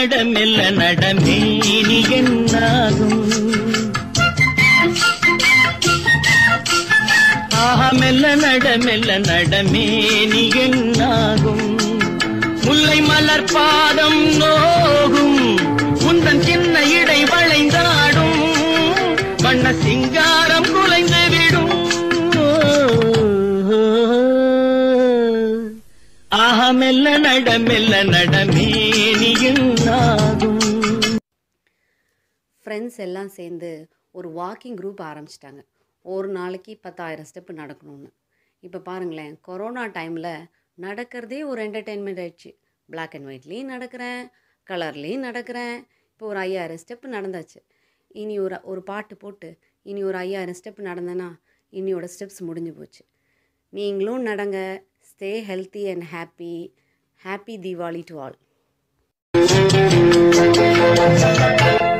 நட மெல்ல நடமே நீ என்னாகும் ஆஹா மெல்ல நட மெல்ல நடமே நீ என்னாகும் முல்லை மலர் பாதம் நோகும் உந்தன் சின்ன இடை வளைந்தாடும் வண்ண சிங்காரம் குலைந்து விடும் ஆஹா மெல்ல நட மெல்ல நடமே நீ என்னாகும் ஃப்ரெண்ட்ஸ் எல்லாம் சேர்ந்து ஒரு வாக்கிங் குரூப் ஆரம்பிச்சிட்டாங்க ஒரு நாளைக்கு பத்தாயிரம் ஸ்டெப்பு நடக்கணும்னு இப்போ பாருங்களேன் கொரோனா டைமில் நடக்கிறதே ஒரு என்டர்டெயின்மெண்ட் ஆயிடுச்சு பிளாக் அண்ட் ஒயிட்லேயும் நடக்கிறேன் கலர்லேயும் நடக்கிறேன் இப்போ ஒரு ஐயாயிரம் ஸ்டெப்பு நடந்தாச்சு இனி ஒரு ஒரு பாட்டு போட்டு இனி ஒரு ஐயாயிரம் ஸ்டெப் நடந்தேன்னா இனியோட ஸ்டெப்ஸ் முடிஞ்சு போச்சு நீங்களும் நடங்க stay healthy and happy happy Deepavali to all